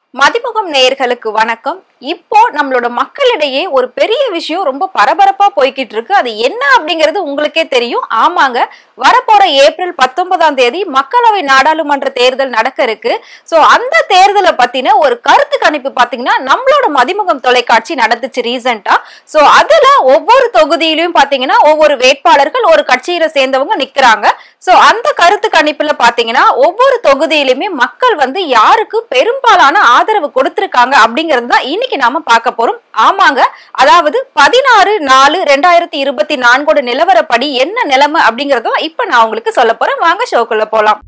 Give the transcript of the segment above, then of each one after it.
மதிமுகம் நேயர்களுக்கு வணக்கம் இப்போ நம்மளோட மக்களிடையே ஒரு பெரிய விஷயம் ரொம்ப பரபரப்பா போய்கிட்டு இருக்கு அது என்ன அப்படிங்கிறது உங்களுக்கே தெரியும் ஆமாங்க வரப்போற ஏப்ரல் பத்தொன்பதாம் தேதி மக்களவை நாடாளுமன்ற தேர்தல் நடக்க இருக்கு சோ அந்த தேர்தலை பத்தின ஒரு கருத்து கணிப்பு பாத்தீங்கன்னா நம்மளோட மதிமுகம் தொலைக்காட்சி நடந்துச்சு ரீசெண்டா சோ அதுல ஒவ்வொரு தொகுதியிலும் பாத்தீங்கன்னா ஒவ்வொரு வேட்பாளர்கள் ஒரு கட்சியில சேர்ந்தவங்க நிக்கிறாங்க சோ அந்த கருத்து கணிப்புல பாத்தீங்கன்னா ஒவ்வொரு தொகுதியிலுமே மக்கள் வந்து யாருக்கு பெரும்பாலான ஆதரவு கொடுத்திருக்காங்க அப்படிங்கிறது தான் இன்னைக்கு நாம பார்க்க போறோம் ஆமாங்க அதாவது பதினாறு நாலு ரெண்டாயிரத்தி இருபத்தி நான்கோட நிலவரப்படி என்ன நிலைமை அப்படிங்கறதும் இப்ப நான் உங்களுக்கு சொல்ல போறேன் வாங்க ஷோக்குள்ள போலாம்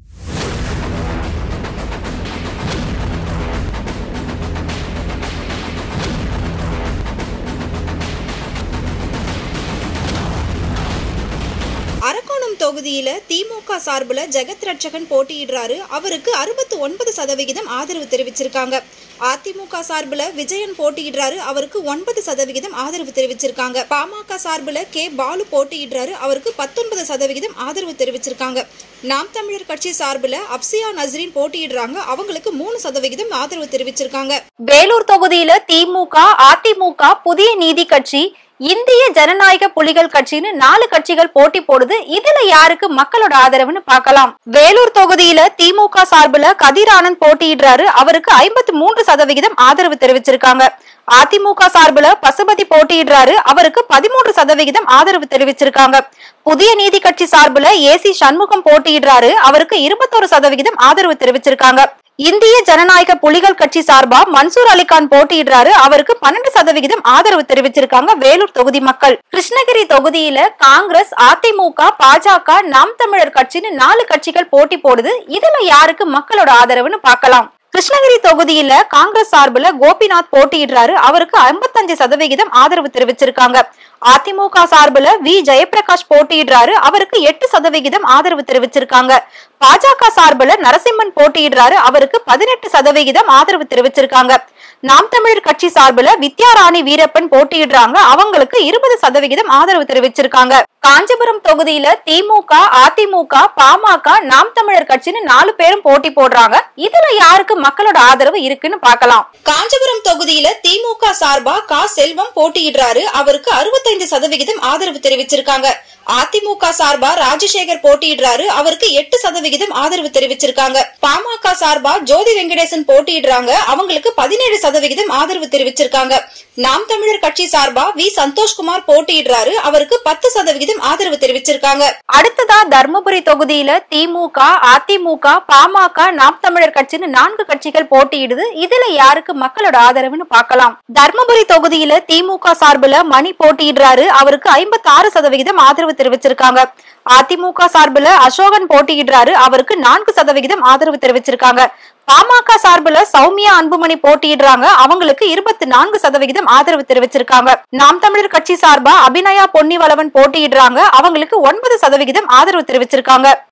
அரக்கோணம் தொகுதியில திமுக சார்புல ஜெகத் ரட்சகன் போட்டியிடுறாரு அவருக்கு அறுபத்தி ஒன்பது சதவிகிதம் ஆதரவு தெரிவிச்சிருக்காங்க அதிமுக சார்புல விஜயன் போட்டியிடுறாரு அவருக்கு ஒன்பது சதவிகிதம் ஆதரவு தெரிவிச்சிருக்காங்க பாமக சார்புல கே பாலு போட்டியிடுறாரு அவருக்கு பத்தொன்பது சதவிகிதம் ஆதரவு தெரிவிச்சிருக்காங்க நாம் தமிழர் கட்சி சார்புல அப்சியா நஸ்ரீன் போட்டியிடுறாங்க அவங்களுக்கு மூணு சதவிகிதம் ஆதரவு தெரிவிச்சிருக்காங்க வேலூர் தொகுதியில திமுக அதிமுக புதிய நீதி கட்சி இந்திய ஜனநாயக புலிகள் கட்சின்னு நாலு கட்சிகள் போட்டி போடுது இதுல யாருக்கு மக்களோட ஆதரவுன்னு பார்க்கலாம் வேலூர் தொகுதியில திமுக சார்புல கதிர் ஆனந்த் போட்டியிடுறாரு அவருக்கு ஐம்பத்தி மூன்று சதவிகிதம் ஆதரவு தெரிவிச்சிருக்காங்க அதிமுக சார்புல பசுபதி போட்டியிடுறாரு அவருக்கு பதிமூன்று சதவிகிதம் ஆதரவு தெரிவிச்சிருக்காங்க புதிய நீதி கட்சி சார்புல ஏசி சண்முகம் போட்டியிடுறாரு அவருக்கு இருபத்தொரு சதவிகிதம் ஆதரவு தெரிவிச்சிருக்காங்க இந்திய ஜனநாயக புலிகள் கட்சி சார்பா மன்சூர் அலிகான் போட்டியிடுறாரு அவருக்கு பன்னெண்டு சதவிகிதம் ஆதரவு தெரிவிச்சிருக்காங்க வேலூர் தொகுதி மக்கள் கிருஷ்ணகிரி தொகுதியில காங்கிரஸ் அதிமுக பாஜக நாம் தமிழர் கட்சின்னு நாலு கட்சிகள் போட்டி போடுது இதுல யாருக்கு மக்களோட ஆதரவுன்னு பார்க்கலாம் கிருஷ்ணகிரி தொகுதியில காங்கிரஸ் சார்புல கோபிநாத் போட்டியிடுறாரு அவருக்கு 55% சதவிகிதம் ஆதரவு தெரிவிச்சிருக்காங்க அதிமுக சார்புல வி ஜெயபிரகாஷ் போட்டியிடுறாரு அவருக்கு எட்டு சதவிகிதம் ஆதரவு தெரிவிச்சிருக்காங்க பாஜக சார்புல நரசிம்மன் போட்டியிடுறாரு அவருக்கு பதினெட்டு சதவிகிதம் ஆதரவு தெரிவிச்சிருக்காங்க நாம் தமிழர் கட்சி சார்புல வித்யாராணி வீரப்பன் போட்டியிடுறாங்க அவங்களுக்கு இருபது சதவிகிதம் ஆதரவு தெரிவிச்சிருக்காங்க காஞ்சிபுரம் தொகுதியில திமுக அதிமுக பாமக நாம் தமிழர் கட்சின்னு நாலு பேரும் போட்டி போடுறாங்க இதுல யாருக்கு மக்களோட ஆதரவு இருக்குன்னு பார்க்கலாம் காஞ்சிபுரம் தொகுதியில திமுக சார்பா கா செல்வம் போட்டியிடுறாரு அவருக்கு அறுபத்தைந்து சதவிகிதம் ஆதரவு தெரிவிச்சிருக்காங்க அதிமுக சார்பா ராஜசேகர் போட்டியிடுறாரு அவருக்கு எட்டு சதவிகிதம் ஆதரவு தெரிவிச்சிருக்காங்க பாமக சார்பா ஜோதி வெங்கடேசன் போட்டியிடுறாங்க அவங்களுக்கு பதினேழு சதவிகிதம் ஆதரவு தெரிவிச்சிருக்காங்க நாம் தமிழர் கட்சி சார்பா வி சந்தோஷ்குமார் போட்டியிடுறாரு அவருக்கு பத்து சதவிகிதம் ஆதரவு தெரிவிச்சிருக்காங்க அடுத்ததா தர்மபுரி தொகுதியில திமுக அதிமுக பாமக நாம் தமிழர் கட்சின்னு நான்கு கட்சிகள் போட்டியிடுது இதுல யாருக்கு மக்களோட ஆதரவுன்னு பார்க்கலாம் தர்மபுரி தொகுதியில திமுக சார்புல மணி போட்டியிடுறாரு அவருக்கு ஐம்பத்தி ஆறு சதவிகிதம் ஆதரவு தெரிவிச்சிருக்காங்க அதிமுக சார்புல அசோகன் போட்டியிடுறாரு அவருக்கு நான்கு சதவிகிதம் ஆதரவு தெரிவிச்சிருக்காங்க பாமக சார்புல சௌமியா அன்புமணி போட்டியிடுறாங்க அவங்களுக்கு இருபத்தி நான்கு சதவிகிதம் ஆதரவு தெரிவிச்சிருக்காங்க நாம் தமிழர் கட்சி சார்பா அபிநயா பொன்னிவளவன் போட்டியிடுறாங்க அவங்களுக்கு ஒன்பது சதவிகிதம் ஆதரவு தெரிவிச்சிருக்காங்க